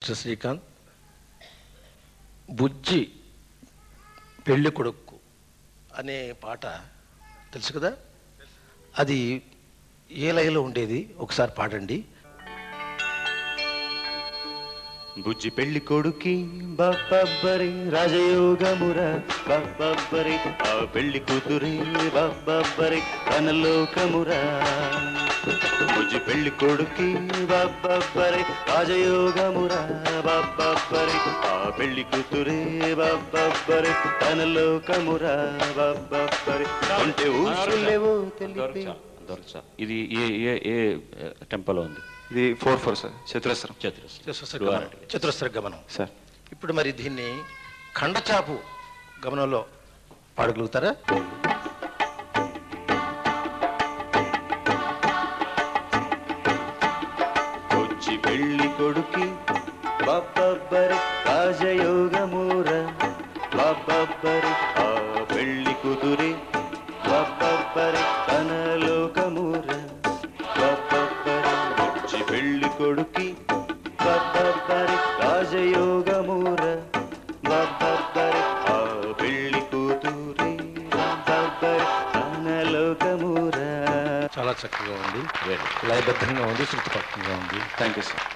mister Srikanth బుజ్జి పెళ్లి కొడుకు అనే పాట తెలుసు కదా అది ఏ లయలో ఉండేది ఒకసారి పాడండి బుజ్జి పెళ్లి కొడుకి బబ్బబ్బరి రాజయోగముర బబ్బబ్బరి ఆ పెళ్లి కూతురి బబ్బబ్బరి కనలోకమురా బుజ్జి పెళ్లి కొడుకి బబ్బబ్బరి రాజయోగముర బబ్బబ్బరి ఆ పెళ్లి కూతురి బబ్బబ్బరి కనలోకమురా బబ్బబ్బరి అంటే ఊసులేవో తెలిపి దొరచ ఇది ఏ ఏ ఏ టెంపోలో ఉంది ఇది ఫోర్ ఫోర్ సార్ చతురస్రం చతురస్రం చతురస్ర గమనం చతురస్ర గమనం సార్ ఇప్పుడు మరి దీన్ని ఖండచాపు గమనంలో పాడగలుగుతారా వచ్చి పెళ్లి కొడుకి బబ్బబ్బరి రాజయోగమూర బబ్బబ్బరి ఆ పెళ్లి కుదురి బబ్బబ్బరి కనలోకమూర బబ్బబ్బరి వచ్చి పెళ్లి కొడుకి బబ్బబ్బరి రాజయోగమూర బబ్బబ్బరి ఆ పెళ్లి కూతురి బబ్బబ్బరి కనలోకమూర చాలా చక్కగా ఉంది వెరీ లయబద్ధంగా ఉంది శృతిపక్కంగా ఉంది థ్యాంక్ యూ సార్